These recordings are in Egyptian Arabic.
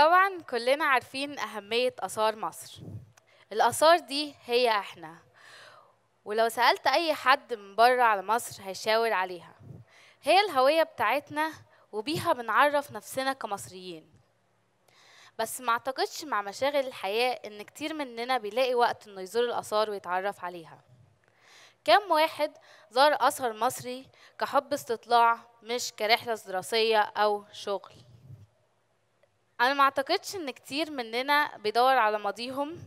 طبعا كلنا عارفين أهمية آثار مصر الآثار دي هي احنا ولو سألت أي حد من بره على مصر هيشاور عليها هي الهوية بتاعتنا وبيها بنعرف نفسنا كمصريين بس ما اعتقدش مع مشاغل الحياة ان كتير مننا بيلاقي وقت انه يزور الآثار ويتعرف عليها كم واحد زار أثر مصري كحب استطلاع مش كرحلة دراسية أو شغل أنا ما اعتقدش ان كتير مننا بيدور على ماضيهم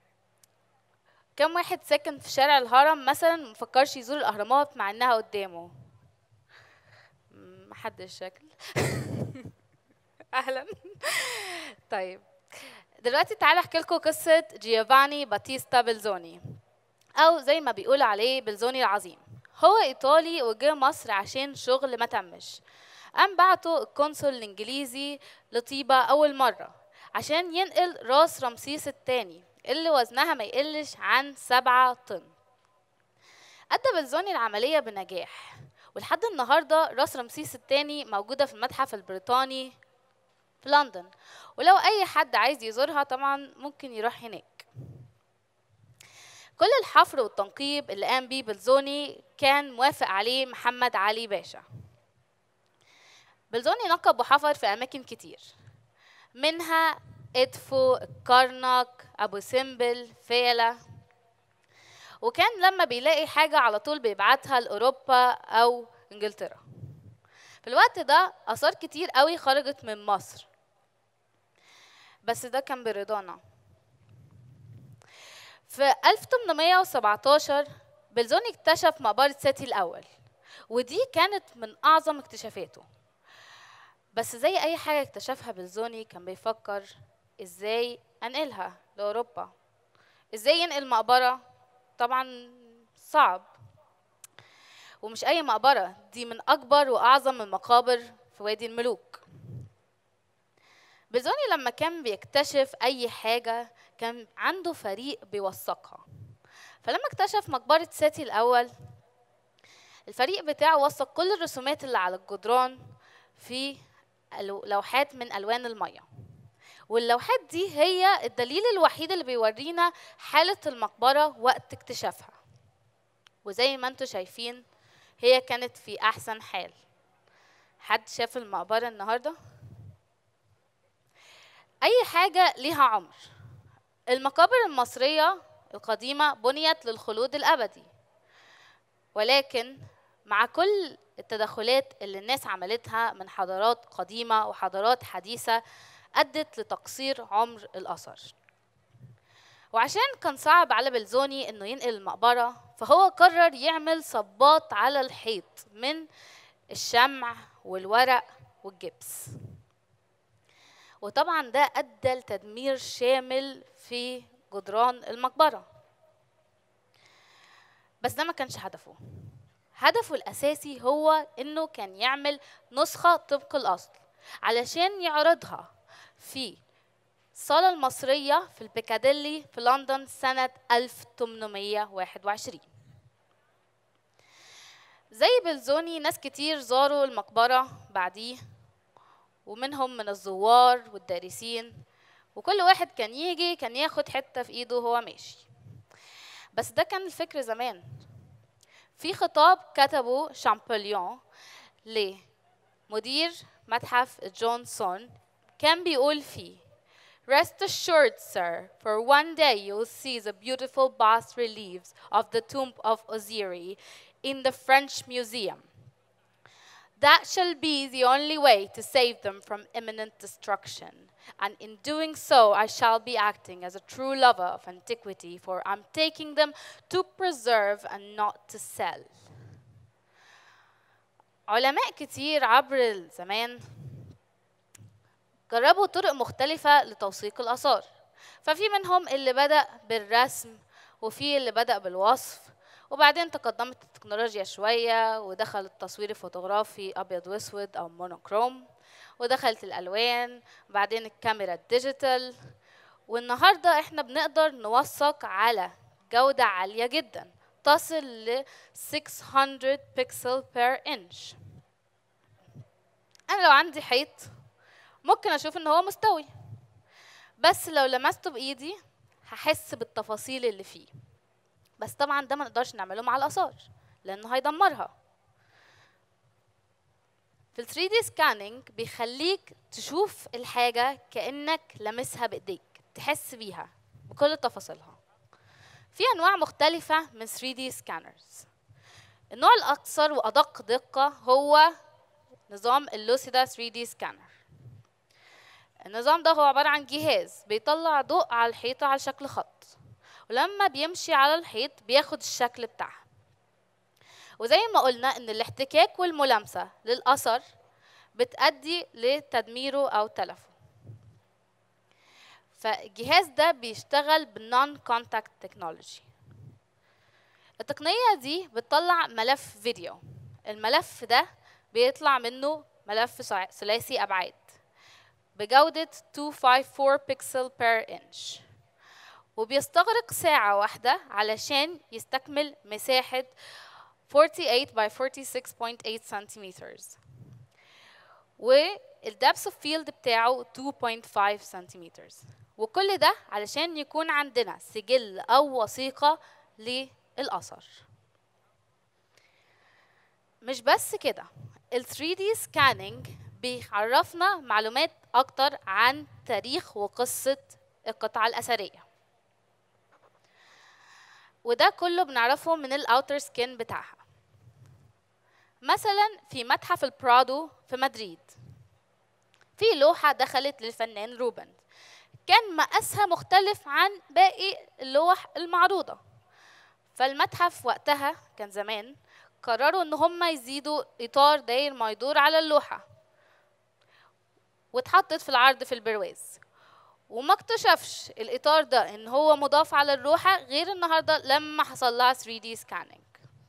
كم واحد ساكن في شارع الهرم مثلا مفكرش يزور الأهرامات مع إنها قدامه محدش شكل أهلا طيب دلوقتي تعالى احكي لكم قصة جيوفاني باتيستا بلزوني أو زي ما بيقولوا عليه بلزوني العظيم هو إيطالي وجه مصر عشان شغل ما تمش قام بعته القنصل الإنجليزي لطيبة أول مرة عشان ينقل راس رمسيس الثاني اللي وزنها ما يقلش عن سبعة طن أدى بلزوني العملية بنجاح ولحد النهاردة راس رمسيس الثاني موجودة في المتحف البريطاني في لندن ولو أي حد عايز يزورها طبعا ممكن يروح هناك كل الحفر والتنقيب اللي قام بيه بلزوني كان موافق عليه محمد علي باشا بلزوني نقب وحفر في أماكن كتير منها إدفو الكرنك أبو سمبل فيلة وكان لما بيلاقي حاجة على طول بيبعتها لأوروبا أو إنجلترا في الوقت ده آثار كتير قوي خرجت من مصر بس ده كان برضانا في 1817 بلزوني اكتشف مقبرة سيتي الأول ودي كانت من أعظم اكتشافاته بس زي أي حاجة اكتشفها بلزوني كان بيفكر إزاي أنقلها لأوروبا إزاي ينقل مقبرة طبعا صعب ومش أي مقبرة دي من أكبر وأعظم المقابر في وادي الملوك بلزوني لما كان بيكتشف أي حاجة كان عنده فريق بيوثقها فلما اكتشف مقبرة ساتي الأول الفريق بتاعه وثق كل الرسومات اللي على الجدران في لوحات من ألوان المية واللوحات دي هي الدليل الوحيد اللي بيورينا حالة المقبرة وقت اكتشافها وزي ما انتوا شايفين هي كانت في أحسن حال حد شاف المقبرة النهاردة؟ أي حاجة ليها عمر المقابر المصرية القديمة بنيت للخلود الأبدي ولكن مع كل التدخلات اللي الناس عملتها من حضارات قديمة وحضارات حديثة أدت لتقصير عمر الأثر وعشان كان صعب على بلزوني إنه ينقل المقبرة فهو قرر يعمل صباط على الحيط من الشمع والورق والجبس وطبعا ده أدى لتدمير شامل في جدران المقبرة بس ده ما كانش هدفه هدفه الأساسي هو إنه كان يعمل نسخة طبق الأصل علشان يعرضها في الصالة المصرية في البيكاديلي في لندن سنة 1821 زي بلزوني ناس كتير زاروا المقبرة بعديه ومنهم من الزوار والدارسين وكل واحد كان يجي كان ياخد حتة في ايده وهو ماشي بس ده كان الفكر زمان في خطاب كتبه شامبليون لمدير متحف جونسون كان بيقول فيه Rest assured, sir, for one day you'll see the beautiful bas reliefs of the tomb of Osiris in the French Museum. That shall be the only way to save them from imminent destruction. And in doing so, I shall be acting as a true lover of antiquity, for I'm taking them to preserve and not to sell. علماء كتير عبر الزمان جربوا طرق مختلفة لتوثيق الآثار ففي منهم اللي بدأ بالرسم وفي اللي بدأ بالوصف وبعدين تقدمت التكنولوجيا شوية ودخل التصوير الفوتوغرافي أبيض وأسود أو مونوكروم ودخلت الألوان وبعدين الكاميرا الديجيتال والنهاردة احنا بنقدر نوثق على جودة عالية جدا تصل ل 600 بيكسل بير انش انا لو عندي حيط ممكن اشوف ان هو مستوي بس لو لمسته بايدي هحس بالتفاصيل اللي فيه بس طبعا ده ما نقدرش نعمله مع الاثار لانه هيدمرها في ال 3D scanning بيخليك تشوف الحاجة كأنك لمسها بإيديك تحس بيها بكل تفاصيلها في أنواع مختلفة من 3D scanners النوع الأكثر وأدق دقة هو نظام اللوسيدا 3D scanner النظام ده هو عبارة عن جهاز بيطلع ضوء على الحيطة على شكل خط ولما بيمشي على الحيط بياخد الشكل بتاعها وزي ما قلنا ان الاحتكاك والملامسة للأثر بتأدي لتدميره أو تلفه فالجهاز ده بيشتغل بالنون كونتاكت تكنولوجي التقنية دي بتطلع ملف فيديو الملف ده بيطلع منه ملف ثلاثي أبعاد بجودة 254 بكسل بير إنش وبيستغرق ساعة واحدة علشان يستكمل مساحة 48 by 46.8 سنتيمترز والدبس اوف فيلد بتاعه 2.5 سنتيمترز وكل ده علشان يكون عندنا سجل أو وثيقة للأثر مش بس كده ال 3D scanning بيعرفنا معلومات أكتر عن تاريخ وقصة القطعة الأثرية وده كله بنعرفه من الاوتر سكين بتاعها مثلا في متحف البرادو في مدريد في لوحة دخلت للفنان روبن كان مقاسها مختلف عن باقي اللوح المعروضة فالمتحف وقتها كان زمان قرروا ان هم يزيدوا اطار داير ما يدور على اللوحة واتحطت في العرض في البرواز وما اكتشفش الاطار ده ان هو مضاف على اللوحة غير النهاردة لما حصل لها 3D scanning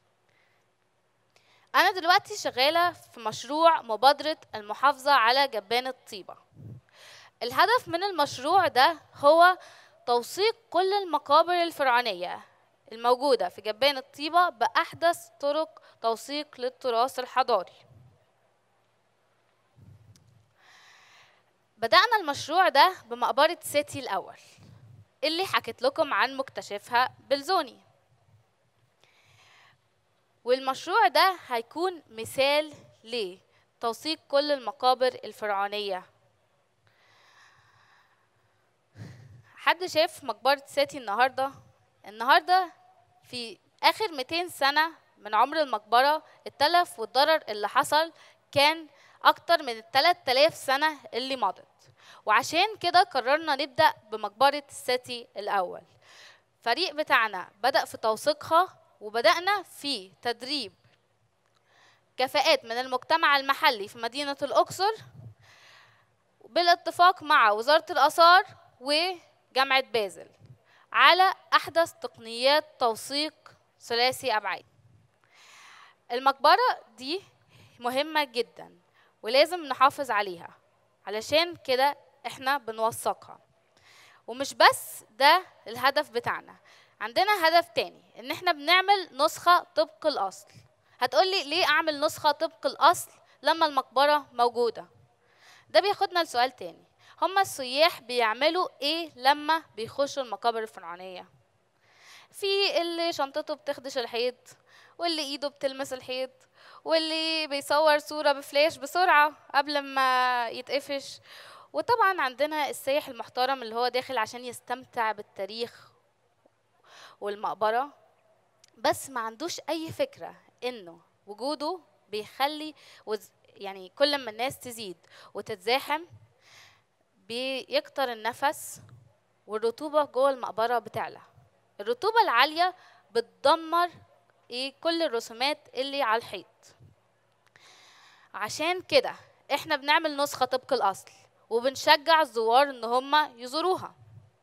انا دلوقتي شغالة في مشروع مبادرة المحافظة على جبان الطيبة الهدف من المشروع ده هو توثيق كل المقابر الفرعونية الموجودة في جبان الطيبة بأحدث طرق توثيق للتراث الحضاري بدأنا المشروع ده بمقبرة سيتي الأول اللي حكيت لكم عن مكتشفها بلزوني والمشروع ده هيكون مثال لتوثيق كل المقابر الفرعونية حد شاف مقبرة سيتي النهاردة النهاردة في آخر 200 سنة من عمر المقبرة التلف والضرر اللي حصل كان أكتر من 3000 سنة اللي مضت وعشان كده قررنا نبدأ بمقبرة السيتي الأول فريق بتاعنا بدأ في توثيقها وبدأنا في تدريب كفاءات من المجتمع المحلي في مدينة الأقصر بالاتفاق مع وزارة الآثار وجامعة بازل على أحدث تقنيات توثيق ثلاثي أبعاد المقبرة دي مهمة جدا ولازم نحافظ عليها علشان كده احنا بنوثقها ومش بس ده الهدف بتاعنا عندنا هدف تاني ان احنا بنعمل نسخة طبق الاصل هتقولي ليه اعمل نسخة طبق الاصل لما المقبرة موجودة ده بياخدنا لسؤال تاني هما السياح بيعملوا ايه لما بيخشوا المقابر الفرعونية في اللي شنطته بتخدش الحيط واللي ايده بتلمس الحيط واللي بيصور صورة بفلاش بسرعة قبل ما يتقفش وطبعا عندنا السايح المحترم اللي هو داخل عشان يستمتع بالتاريخ والمقبرة بس ما عندوش أي فكرة إنه وجوده بيخلي وز يعني كل ما الناس تزيد وتتزاحم بيكتر النفس والرطوبة جوه المقبرة بتعلى الرطوبة العالية بتدمر ايه كل الرسومات اللي على الحيط عشان كده احنا بنعمل نسخة طبق الأصل وبنشجع الزوار ان هم يزوروها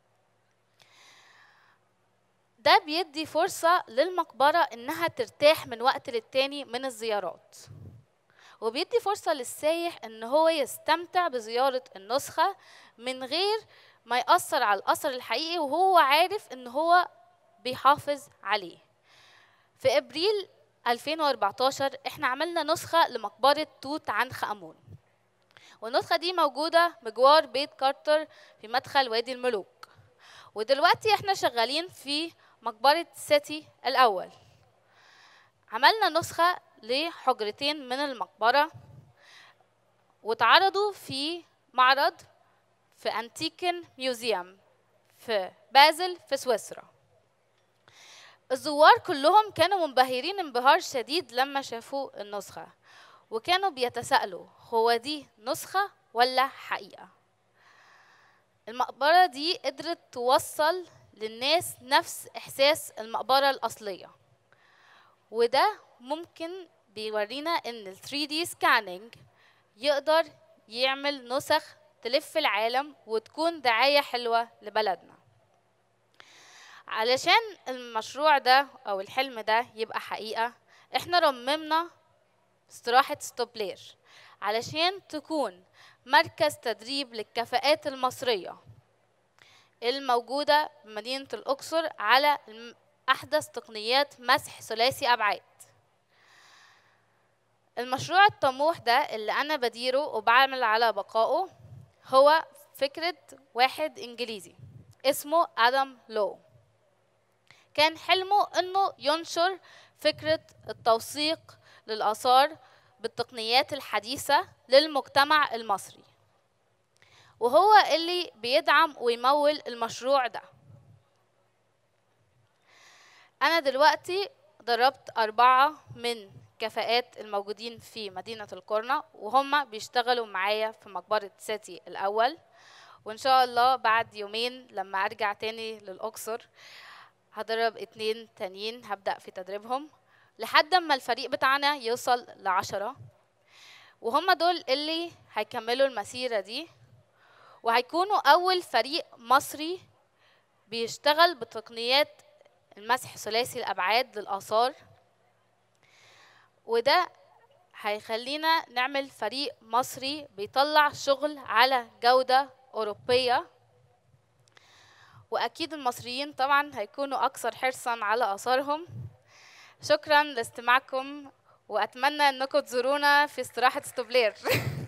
ده بيدي فرصة للمقبرة إنها ترتاح من وقت للتاني من الزيارات وبيدي فرصة للسايح إن هو يستمتع بزيارة النسخة من غير ما يأثر على الأثر الحقيقي وهو عارف إن هو بيحافظ عليه في ابريل 2014 احنا عملنا نسخه لمقبره توت عنخ امون والنسخة دي موجودة بجوار بيت كارتر في مدخل وادي الملوك ودلوقتي احنا شغالين في مقبرة سيتي الأول عملنا نسخة لحجرتين من المقبرة واتعرضوا في معرض في أنتيكن ميوزيوم في بازل في سويسرا الزوار كلهم كانوا منبهرين انبهار شديد لما شافوا النسخة وكانوا بيتساءلوا هو دي نسخة ولا حقيقة المقبرة دي قدرت توصل للناس نفس إحساس المقبرة الأصلية وده ممكن بيورينا إن ال 3D scanning يقدر يعمل نسخ تلف العالم وتكون دعاية حلوة لبلدنا علشان المشروع ده أو الحلم ده يبقى حقيقة احنا رممنا استراحة ستوبلير علشان تكون مركز تدريب للكفاءات المصرية الموجودة بمدينة الأقصر على الم- أحدث تقنيات مسح ثلاثي أبعاد المشروع الطموح ده اللي أنا بديره وبعمل على بقائه هو فكرة واحد إنجليزي اسمه آدم لو كان حلمه إنه ينشر فكرة التوثيق للآثار بالتقنيات الحديثة للمجتمع المصري وهو اللي بيدعم ويمول المشروع ده أنا دلوقتي دربت أربعة من كفاءات الموجودين في مدينة القرنة وهم بيشتغلوا معايا في مقبرة سيتي الأول وإن شاء الله بعد يومين لما أرجع تاني للأقصر هدرب اتنين تانيين هبدأ في تدريبهم لحد ما الفريق بتاعنا يوصل لعشرة وهم دول اللي هيكملوا المسيرة دي وهيكونوا أول فريق مصري بيشتغل بتقنيات المسح ثلاثي الأبعاد للآثار وده هيخلينا نعمل فريق مصري بيطلع شغل على جودة أوروبية وأكيد المصريين طبعا هيكونوا أكثر حرصا على آثارهم شكرا لاستماعكم وأتمنى أنكم تزورونا في استراحة ستوبلير